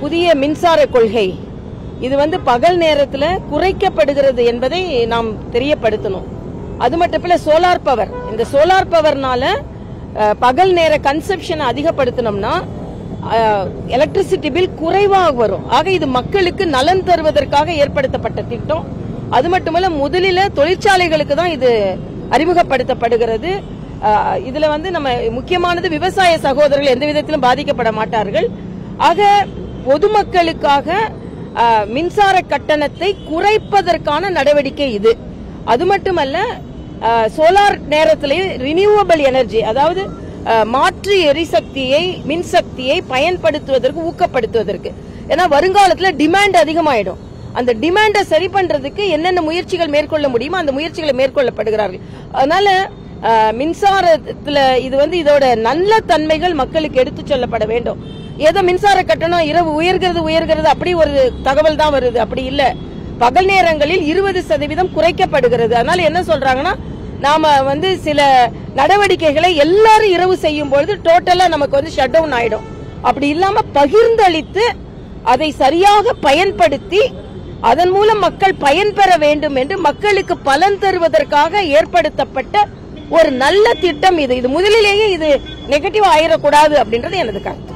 புதிய மின்சார கொள்கை இது வந்து பகல் நேரத்துல குறைக்கப்படுகிறது என்பதை நாம் தெரியப்படுத்தணும் அது மட்டும் இல்ல சோலார் பவர் இந்த சோலார் பவர்னால அஹ், பகல் நேர கன்சப்ஷன் அதிகப்படுத்தினோம்னா எலக்ட்ரிசிட்டி பில் குறைவாக வரும் ஆக இது மக்களுக்கு நலன் தருவதற்காக ஏற்படுத்தப்பட்ட திட்டம் அது மட்டுமல்ல முதலில தொழிற்சாலைகளுக்கு தான் இது அறிமுகப்படுத்தப்படுகிறது அஹ், இதுல வந்து நம்ம முக்கியமானது விவசாய சகோதரர்கள் எந்த விதத்திலும் பாதிக்கப்பட மாட்டார்கள் ஆக பொதுமக்களுக்காக அஹ், மின்சார கட்டணத்தை குறைப்பதற்கான நடவடிக்கை இது அது மட்டுமல்ல சோலார் நேரத்திலே ரினியூவபிள் எனர்ஜி அதாவது அஹ், மாற்று எரிசக்தியை மின்சக்தியை பயன்படுத்துவதற்கு ஊக்கப்படுத்துவதற்கு ஏன்னா வருங்காலத்துல டிமாண்ட் அதிகமாயிடும் அந்த டிமாண்டை சரி பண்றதுக்கு என்னென்ன முயற்சிகள் மேற்கொள்ள முடியுமோ அந்த முயற்சிகளை மேற்கொள்ளப்படுகிறார்கள் அதனால அஹ், மின்சாரத்துல இது வந்து இதோட நல்ல தன்மைகள் மக்களுக்கு எடுத்து சொல்லப்பட வேண்டும் ஏதோ மின்சார கட்டணம் இரவு உயர்கிறது உயர்கிறது அப்படி ஒரு தகவல் தான் வருது அப்படி இல்ல பகல் நேரங்களில் இருபது சதவீதம் குறைக்கப்படுகிறது அதனால என்ன சொல்றாங்கன்னா நாம வந்து சில நடவடிக்கைகளை எல்லாரும் இரவு செய்யும் பொழுது டோட்டலா நமக்கு வந்து ஷட் டவுன் ஆயிடும் அப்படி இல்லாம பகிர்ந்தளித்து அதை சரியாக பயன்படுத்தி அதன் மூலம் மக்கள் பயன்பெற வேண்டும் என்று மக்களுக்கு பலன் தருவதற்காக ஏற்படுத்தப்பட்ட ஒரு நல்ல திட்டம் இது இது முதலிலேயே இது நெகட்டிவ் ஆயிடக்கூடாது அப்படின்றது எனது கருத்து